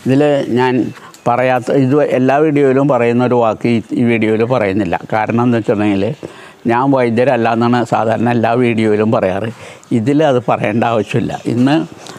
ഇതിൽ ഞാൻ പറയാത്ത ഇത് എല്ലാ വീഡിയോയിലും പറയുന്ന ഒരു വാക്ക് ഈ- ഈ വീഡിയോയിൽ പറയുന്നില്ല കാരണം എന്ന് വെച്ചിട്ടുണ്ടെങ്കിൽ ഞാൻ വൈദ്യരല്ല എന്നാണ് സാധാരണ എല്ലാ വീഡിയോയിലും പറയാറ് ഇതിൽ അത് പറയേണ്ട ആവശ്യമില്ല ഇന്ന്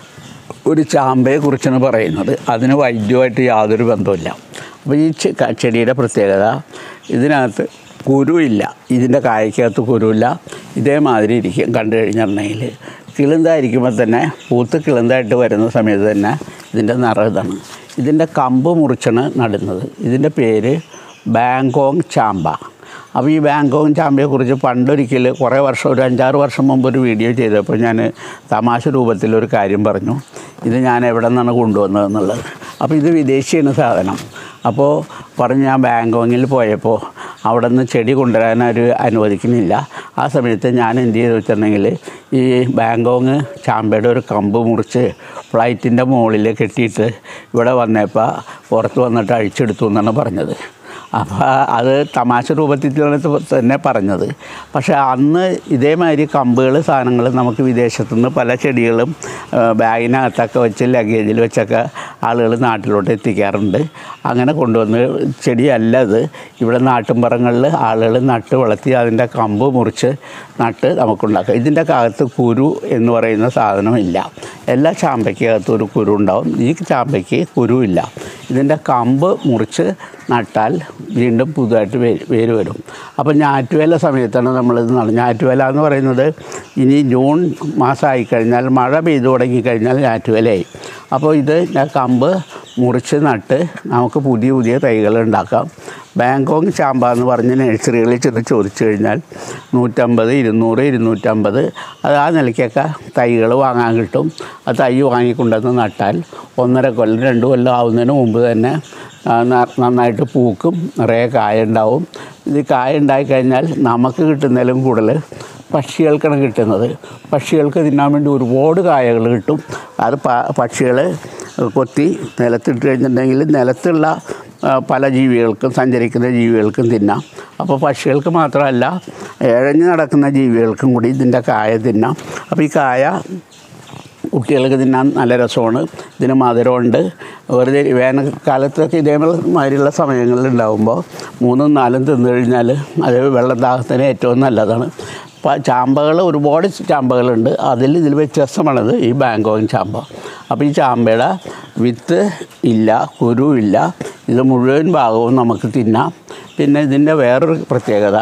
ഒരു ചാമ്പയെ കുറിച്ചാണ് പറയുന്നത് അതിന് വൈദ്യമായിട്ട് യാതൊരു ബന്ധവുമില്ല അപ്പോൾ ഈ ചെ- ക- ചെടിയുടെ പ്രത്യേകത ഇതിനകത്ത് കുരുവില്ല ഇതിൻ്റെ കായ്ക്കകത്ത് കുരുവില്ല ഇതേമാതിരി ഇരിക്കും കണ്ടു കഴിഞ്ഞിട്ടുണ്ടെങ്കിൽ കിളുന്തായിരിക്കുമ്പോൾ തന്നെ പൂത്ത് കിളുന്തായിട്ട് വരുന്ന സമയത്ത് തന്നെ ഇതിൻ്റെ നിറം ഇതാണ് ഇതിൻ്റെ കമ്പ് മുറിച്ചാണ് നടുന്നത് ഇതിൻ്റെ പേര് ബാങ്കോങ് ചാമ്പ അപ്പോൾ ഈ ബാങ്കോങ് ചാമ്പയെക്കുറിച്ച് പണ്ടൊരിക്കൽ കുറേ വർഷം ഒരു അഞ്ചാറ് വർഷം മുമ്പ് ഒരു വീഡിയോ ചെയ്തപ്പോൾ ഞാൻ തമാശ രൂപത്തിലൊരു കാര്യം പറഞ്ഞു ഇത് ഞാൻ എവിടെ നിന്നാണ് കൊണ്ടുവന്നതെന്നുള്ളത് അപ്പോൾ ഇത് വിദേശിയാണ് സാധനം അപ്പോൾ പറഞ്ഞ് ഞാൻ ബാങ്കോങ്ങിൽ പോയപ്പോൾ അവിടെ നിന്ന് ചെടി കൊണ്ടുവരാൻ അവർ അനുവദിക്കുന്നില്ല ആ സമയത്ത് ഞാൻ എന്ത് ചെയ്തു വെച്ചിട്ടുണ്ടെങ്കിൽ ഈ ബാങ്കോങ് ചാമ്പയുടെ ഒരു കമ്പ് മുറിച്ച് ഫ്ലൈറ്റിൻ്റെ മുകളിൽ കെട്ടിയിട്ട് ഇവിടെ വന്നപ്പോൾ പുറത്ത് വന്നിട്ട് അഴിച്ചെടുത്തു എന്നാണ് പറഞ്ഞത് അപ്പോൾ അത് തമാശ രൂപത്തിൽ തന്നെ പറഞ്ഞത് പക്ഷേ അന്ന് ഇതേമാതിരി കമ്പുകൾ സാധനങ്ങൾ നമുക്ക് വിദേശത്തു നിന്ന് പല ചെടികളും ആ, ബാഗിനകത്തൊക്കെ വെച്ച് ലഗേജിൽ വെച്ചൊക്കെ ആളുകൾ നാട്ടിലോട്ട് എത്തിക്കാറുണ്ട് അങ്ങനെ കൊണ്ടുവന്ന് ചെടിയല്ല അത് ഇവിടെ നാട്ടിൻപുറങ്ങളിൽ ആളുകൾ നട്ട് വളർത്തി അതിൻ്റെ കമ്പ് മുറിച്ച് നട്ട് നമുക്കുണ്ടാക്കാം ഇതിൻ്റെ അകത്ത് കുരു എന്ന് പറയുന്ന സാധനമില്ല എല്ലാ ചാമ്പയ്ക്കകത്തും ഒരു കുരു ഉണ്ടാവും ഈ ചാമ്പയ്ക്ക് കുരുവില്ല ഇതിൻ്റെ കമ്പ് മുറിച്ച് നട്ടാൽ വീണ്ടും പുതുതായിട്ട് വേര് വേര് വരും അപ്പോൾ ഞാറ്റുവേല സമയത്താണ് നമ്മളിത് നടുന്നത് ഞാറ്റുവേല എന്ന് പറയുന്നത് ഇനി ജൂൺ മാസമായി കഴിഞ്ഞാൽ മഴ പെയ്തു തുടങ്ങിക്കഴിഞ്ഞാൽ ഞാറ്റുവേലയായി അപ്പോൾ ഇത് ഞാൻ കമ്പ് മുറിച്ച് നട്ട് നമുക്ക് പുതിയ പുതിയ തൈകൾ ഉണ്ടാക്കാം ബാങ്കോങ് ചാമ്പ എന്ന് പറഞ്ഞ് നഴ്സറികളിൽ ചെന്ന് ചോദിച്ചു കഴിഞ്ഞാൽ നൂറ്റമ്പത് ഇരുന്നൂറ് ഇരുന്നൂറ്റമ്പത് അത് ആ നിലയ്ക്കൊക്കെ തൈകൾ വാങ്ങാൻ കിട്ടും ആ തൈ വാങ്ങിക്കൊണ്ടുവന്ന് നട്ടാൽ ഒന്നര കൊല്ലം രണ്ട് കൊല്ലം ആവുന്നതിന് മുമ്പ് തന്നെ ആ, ന- നന്നായിട്ട് പൂക്കും നിറയെ കായ ഉണ്ടാവും ഇത് കായ ഉണ്ടായി കഴിഞ്ഞാൽ നമുക്ക് കിട്ടുന്നതിലും കൂടുതൽ പക്ഷികൾക്കാണ് കിട്ടുന്നത് പക്ഷികൾക്ക് തിന്നാൻ വേണ്ടി ഒരുപാട് കായകൾ കിട്ടും അത് പക്ഷികൾ കൊത്തി നിലത്തിട്ട് കഴിഞ്ഞിട്ടുണ്ടെങ്കിൽ നിലത്തുള്ള ആ, പല ജീവികൾക്കും സഞ്ചരിക്കുന്ന ജീവികൾക്കും തിന്നാം അപ്പോൾ പക്ഷികൾക്ക് മാത്രമല്ല ഇഴഞ്ഞു നടക്കുന്ന ജീവികൾക്കും കൂടി ഇതിൻ്റെ കായ തിന്നാം അപ്പോൾ ഈ കായ കുട്ടികൾക്ക് തിന്നാൻ നല്ല രസമാണ് ഇതിന് മധുരമുണ്ട് വെറുതെ വേനൽക്കാലത്തൊക്കെ ഇതേമാതിരിയുള്ള സമയങ്ങളിൽ ഉണ്ടാകുമ്പോൾ മൂന്നും നാലും തിന്നു കഴിഞ്ഞാൽ അത് വെള്ളദാഹത്തിന് ഏറ്റവും നല്ലതാണ് അപ്പോൾ ചാമ്പകൾ ഒരുപാട് ചാമ്പകളുണ്ട് അതിൽ ഇതിൽ വ്യത്യസ്തമാണത് ഈ ബാങ്കോങ് ചാമ്പ അപ്പോൾ ഈ ചാമ്പയുടെ വിത്ത് ഇല്ല കുരു ഇല്ല ഇത് മുഴുവൻ ഭാഗവും നമുക്ക് തിന്നാം പിന്നെ ഇതിൻ്റെ വേറൊരു പ്രത്യേകത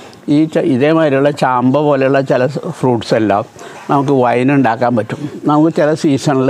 ഈ ച- ഇതേമാതിരിയുള്ള ചാമ്പ പോലെയുള്ള ചില ഫ്രൂട്ട്സ് എല്ലാം നമുക്ക് വൈൻ ഉണ്ടാക്കാൻ പറ്റും നമുക്ക് ചില സീസണിൽ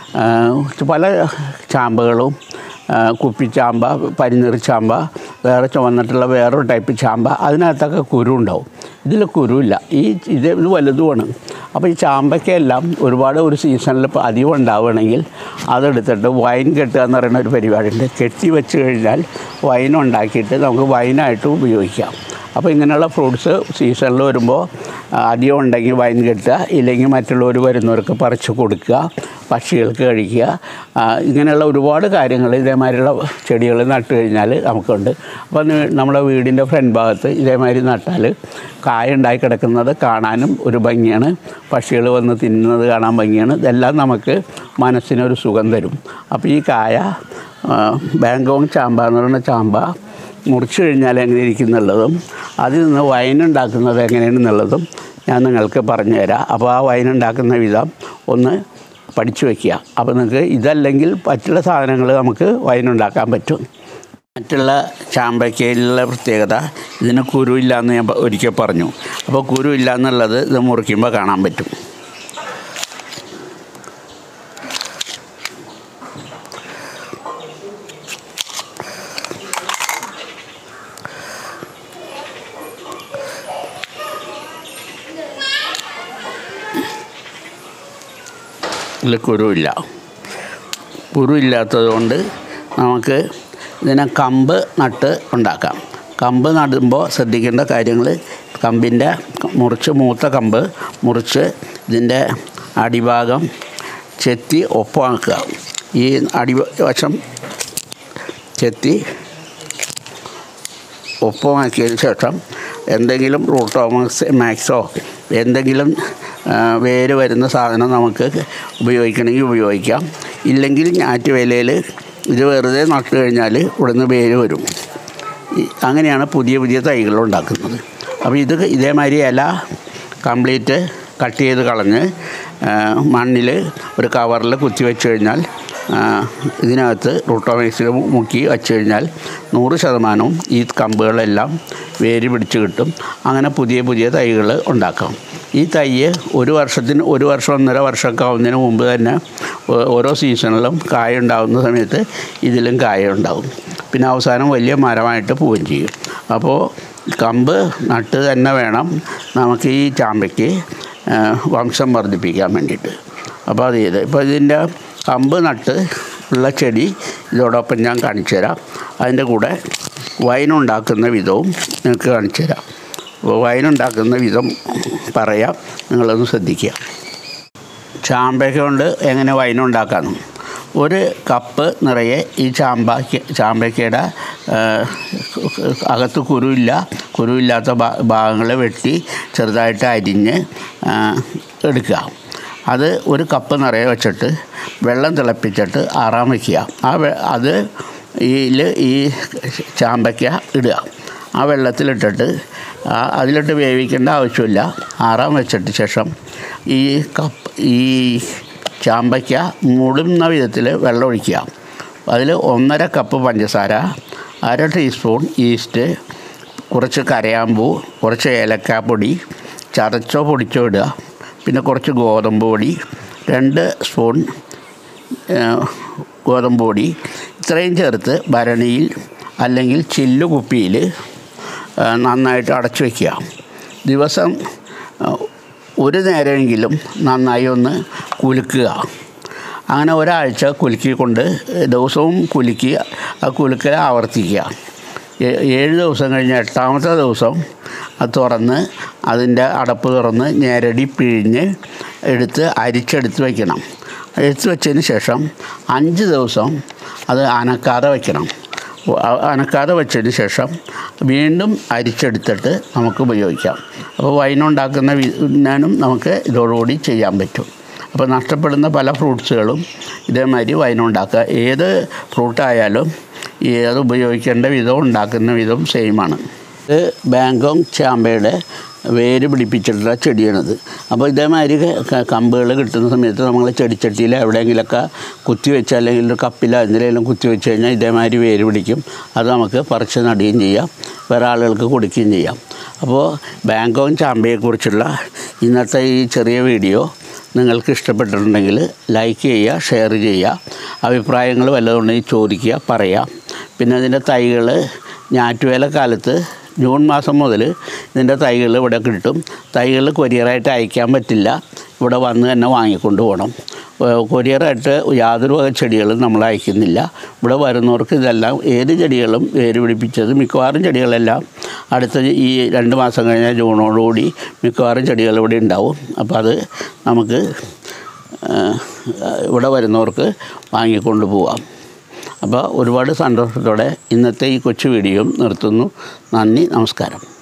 പല ചാമ്പകളും ആ, കുപ്പിച്ചാമ്പ പരിനിറി ചാമ്പ വേറെ ചുവന്നിട്ടുള്ള വേറൊരു ടൈപ്പ് ചാമ്പ അതിനകത്തൊക്കെ കുരു ഉണ്ടാവും ഇതിൽ കുരുവില്ല ഈ ഇത് ഇത് വലുതുമാണ് അപ്പോൾ ഈ ചാമ്പയ്ക്കെല്ലാം ഒരുപാട് ഒരു സീസണിൽ ഇപ്പോൾ അധികം ഉണ്ടാവുകയാണെങ്കിൽ അതെടുത്തിട്ട് വൈൻ കെട്ടുക എന്ന് പറയുന്ന ഒരു പരിപാടിയുണ്ട് കെട്ടി വെച്ച് കഴിഞ്ഞാൽ വൈൻ ഉണ്ടാക്കിയിട്ട് നമുക്ക് വൈനായിട്ട് ഉപയോഗിക്കാം അപ്പോൾ ഇങ്ങനെയുള്ള ഫ്രൂട്ട്സ് സീസണിൽ വരുമ്പോൾ ആ, അധികം ഉണ്ടെങ്കിൽ വൈൻ കെട്ടുക ഇല്ലെങ്കിൽ മറ്റുള്ളവർ വരുന്നവർക്ക് പറിച്ച് കൊടുക്കുക പക്ഷികൾക്ക് കഴിക്കുക ആ, ഇങ്ങനെയുള്ള ഒരുപാട് കാര്യങ്ങൾ ഇതേമാതിരിയുള്ള ചെടികൾ നട്ട് കഴിഞ്ഞാൽ നമുക്കുണ്ട് അപ്പോൾ നി- നമ്മുടെ വീടിൻ്റെ ഫ്രണ്ട് ഭാഗത്ത് ഇതേമാതിരി നട്ടാൽ കായ ഉണ്ടായി കിടക്കുന്നത് കാണാനും ഒരു ഭംഗിയാണ് പക്ഷികൾ വന്ന് തിന്നുന്നത് കാണാൻ ഭംഗിയാണ് ഇതെല്ലാം നമുക്ക് മനസ്സിനൊരു സുഖം തരും അപ്പോൾ ഈ കായ ആ, ബാങ്കോങ് ചാമ്പ എന്ന് പറയുന്ന ചാമ്പ മുറിച്ച് കഴിഞ്ഞാൽ എങ്ങനെ ഇരിക്കുന്നുള്ളതും അതിൽ നിന്ന് വൈൻ ഉണ്ടാക്കുന്നത് എങ്ങനെയാണെന്നുള്ളതും ഞാൻ നിങ്ങൾക്ക് പറഞ്ഞു തരാം അപ്പോൾ ആ വൈൻ ഉണ്ടാക്കുന്ന വിധം ഒന്ന് പഠിച്ചു വയ്ക്കുക അപ്പോൾ നിങ്ങൾക്ക് ഇതല്ലെങ്കിൽ മറ്റുള്ള സാധനങ്ങൾ നമുക്ക് വൈൻ ഉണ്ടാക്കാൻ പറ്റും മറ്റുള്ള ചാമ്പയ്ക്കയിലുള്ള പ്രത്യേകത ഇതിന് കുരു ഇല്ല എന്ന് ഞാൻ പ- ഒരിക്കൽ പറഞ്ഞു അപ്പോൾ കുരു ഇല്ല എന്നുള്ളത് ഇത് മുറിക്കുമ്പോൾ കാണാൻ പറ്റും ഇതിൽ കുരുവില്ല കുരുവില്ലാത്തത് കൊണ്ട് നമുക്ക് ഇതിനെ കമ്പ് നട്ട് ഉണ്ടാക്കാം കമ്പ് നടുമ്പോൾ ശ്രദ്ധിക്കേണ്ട കാര്യങ്ങൾ കമ്പിൻ്റെ മുറിച്ച് മൂത്ത കമ്പ് മുറിച്ച് ഇതിൻ്റെ അടിഭാഗം ചെത്തി ഒപ്പമാക്കുക ഈ അടിവശം ചെത്തി ഒപ്പമാക്കിയതിന് ശേഷം എന്തെങ്കിലും റൂട്ടോ മാക്സ് മാക്സോ എന്തെങ്കിലും ആ, വേര് വരുന്ന സാധനം നമുക്ക് ഉപയോഗിക്കണമെങ്കിൽ ഉപയോഗിക്കാം ഇല്ലെങ്കിൽ ഞാറ്റുവേലയിൽ ഇത് വെറുതെ നട്ട് കഴിഞ്ഞാൽ ഇവിടുന്ന് വേര് വരും ഈ- അങ്ങനെയാണ് പുതിയ പുതിയ തൈകൾ ഉണ്ടാക്കുന്നത് അപ്പോൾ ഇത് ഇതേമാതിരി ഇല കംപ്ലീറ്റ് കട്ട് ചെയ്ത് കളഞ്ഞ് മണ്ണിൽ ഒരു കവറിൽ കുത്തി വെച്ച് കഴിഞ്ഞാൽ ആ, ഇതിനകത്ത് റൂട്ടോമിക്സിൽ മുക്കി വച്ച് കഴിഞ്ഞാൽ നൂറ് ശതമാനവും ഈ കമ്പുകളെല്ലാം വേര് പിടിച്ച് കിട്ടും അങ്ങനെ പുതിയ പുതിയ തൈകൾ ഉണ്ടാക്കാം ഈ തൈ ഒരു വർഷത്തിന് ഒരു വർഷം ഒന്നര വർഷമൊക്കെ ആവുന്നതിന് മുമ്പ് തന്നെ ഓ- ഓരോ സീസണിലും കായ ഉണ്ടാകുന്ന സമയത്ത് ഇതിലും കായ ഉണ്ടാകും പിന്നെ അവസാനം വലിയ മരമായിട്ട് പോവുകയും ചെയ്യും അപ്പോൾ കമ്പ് നട്ട് തന്നെ വേണം നമുക്ക് ഈ ചാമ്പയ്ക്ക് ആ, വംശം വർദ്ധിപ്പിക്കാൻ വേണ്ടിയിട്ട് അപ്പോൾ അത് ചെയ്ത് ഇപ്പോൾ ഇതിൻ്റെ കമ്പ് നട്ട് ഉള്ള ചെടി ഇതോടൊപ്പം ഞാൻ കാണിച്ചു തരാം അതിൻ്റെ കൂടെ വൈനുണ്ടാക്കുന്ന വിധവും നിങ്ങൾക്ക് കാണിച്ചു തരാം അപ്പോൾ വൈനുണ്ടാക്കുന്ന വിധം പറയാം നിങ്ങളൊന്ന് ശ്രദ്ധിക്കുക ചാമ്പയ്ക്ക കൊണ്ട് എങ്ങനെ വൈനുണ്ടാക്കാമെന്നും ഒരു കപ്പ് നിറയെ ഈ ചാമ്പയ്ക്ക ചാമ്പയ്ക്കയുടെ ആ, അകത്ത് കുരുവില്ല കുരുവില്ലാത്ത ഭാ ഭാഗങ്ങൾ വെട്ടി ചെറുതായിട്ട് അരിഞ്ഞ് ആ, എടുക്കുക അത് ഒരു കപ്പ് നിറയെ വെച്ചിട്ട് വെള്ളം തിളപ്പിച്ചിട്ട് ആറാൻ വയ്ക്കുക ആ വെ അത് ഇതിൽ ഈ ചാമ്പയ്ക്ക ഇടുക ആ വെള്ളത്തിലിട്ടിട്ട് ആ അതിലിട്ട് വേവിക്കേണ്ട ആവശ്യമില്ല ആറാൻ വെച്ചിട്ട് ശേഷം ഈ കപ്പ് ഈ ചാമ്പയ്ക്ക മുടുന്ന വിധത്തിൽ വെള്ളം ഒഴിക്കുക അതിൽ ഒന്നര കപ്പ് പഞ്ചസാര അര ടീസ്പൂൺ ഈസ്റ്റ് കുറച്ച് കരയാമ്പൂ കുറച്ച് ഏലക്കാപ്പൊടി ചതച്ചോ പൊടിച്ചോ ഇടുക പിന്നെ കുറച്ച് ഗോതമ്പ് പൊടി രണ്ട് സ്പൂൺ ഏഹ്, ഗോതമ്പ് പൊടി ഇത്രയും ചേർത്ത് ഭരണിയിൽ അല്ലെങ്കിൽ ചില്ലു കുപ്പിയിൽ ഏഹ്, നന്നായിട്ട് അടച്ചു വയ്ക്കുക ദിവസം ഏഹ്, ഒരു നേരമെങ്കിലും നന്നായി ഒന്ന് കുലുക്കുക അങ്ങനെ ഒരാഴ്ച കുലുക്കിക്കൊണ്ട് ദിവസവും കുലുക്കി ആ കുലുക്കൽ ആവർത്തിക്കുക ഏ- ഏഴ് ദിവസം കഴിഞ്ഞ് എട്ടാമത്തെ ദിവസം അത് തുറന്ന് അതിൻ്റെ അടപ്പ് തുറന്ന് ഞെരടി പിഴിഞ്ഞ് എടുത്ത് അരിച്ചെടുത്ത് വയ്ക്കണം എടുത്ത് വെച്ചതിന് ശേഷം അഞ്ച് ദിവസം അത് അനക്കാതെ വയ്ക്കണം അ- അനക്കാതെ വെച്ചതിന് ശേഷം വീണ്ടും അരിച്ചെടുത്തിട്ട് നമുക്ക് ഉപയോഗിക്കാം അപ്പോൾ വൈനുണ്ടാക്കുന്ന വിജ്ഞാനം നമുക്ക് ഇതോടുകൂടി ചെയ്യാൻ പറ്റും അപ്പോൾ നഷ്ടപ്പെടുന്ന പല ഫ്രൂട്ട്സുകളും ഇതേമാതിരി വൈനുണ്ടാക്കുക ഏത് ഫ്രൂട്ടായാലും ഏത് ഉപയോഗിക്കേണ്ട വിധം ഉണ്ടാക്കുന്ന വിധം സെയിമാണ് ഇത് ബാങ്കോങ് ചാമ്പയുടെ വേര് പിടിപ്പിച്ചിട്ടുള്ള ചെടിയാണിത് അപ്പോൾ ഇതേമാതിരി കമ്പുകൾ കിട്ടുന്ന സമയത്ത് നമ്മൾ ചെടിച്ചട്ടിയിൽ എവിടെയെങ്കിലുമൊക്കെ കുത്തി വെച്ച് അല്ലെങ്കിൽ ഒരു കപ്പിലോ എന്തിലെങ്കിലും കുത്തി വെച്ച് കഴിഞ്ഞാൽ ഇതേമാതിരി വേര് പിടിക്കും അത് നമുക്ക് പറിച്ച് നടുകയും ചെയ്യാം വേറെ ആളുകൾക്ക് കൊടുക്കുകയും ചെയ്യാം അപ്പോൾ ബാങ്കോങ് ചാമ്പയെക്കുറിച്ചുള്ള ഇന്നത്തെ ഈ ചെറിയ വീഡിയോ നിങ്ങൾക്ക് ഇഷ്ടപ്പെട്ടിട്ടുണ്ടെങ്കിൽ ലൈക്ക് ചെയ്യുക ഷെയർ ചെയ്യുക അഭിപ്രായങ്ങൾ വല്ലതുണ്ടെങ്കിൽ ചോദിക്കുക പറയാം പിന്നെ അതിൻ്റെ തൈകൾ ഞാറ്റുവേല കാലത്ത് ജൂൺ മാസം മുതൽ ഇതിൻ്റെ തൈകൾ ഇവിടെ കിട്ടും തൈകൾ കൊരിയറായിട്ട് അയക്കാൻ പറ്റില്ല ഇവിടെ വന്ന് തന്നെ വാങ്ങിക്കൊണ്ട് പോകണം ഏഹ് കൊരിയറായിട്ട് യാതൊരു വക ചെടികളും നമ്മൾ അയക്കുന്നില്ല ഇവിടെ വരുന്നവർക്ക് ഇതെല്ലാം ഏത് ചെടികളും വേര് പിടിപ്പിച്ചത് മിക്കവാറും ചെടികളെല്ലാം അടുത്ത ഈ രണ്ട് മാസം കഴിഞ്ഞാൽ ജൂണോടുകൂടി മിക്കവാറും ചെടികൾ ഇവിടെ ഉണ്ടാവും അപ്പോൾ അത് നമുക്ക് ഏഹ്, ഇവിടെ വരുന്നവർക്ക് വാങ്ങിക്കൊണ്ട് പോവാം അപ്പോൾ ഒരുപാട് സന്തോഷത്തോടെ ഇന്നത്തെ ഈ കൊച്ചു വീഡിയോ നിർത്തുന്നു നന്ദി നമസ്കാരം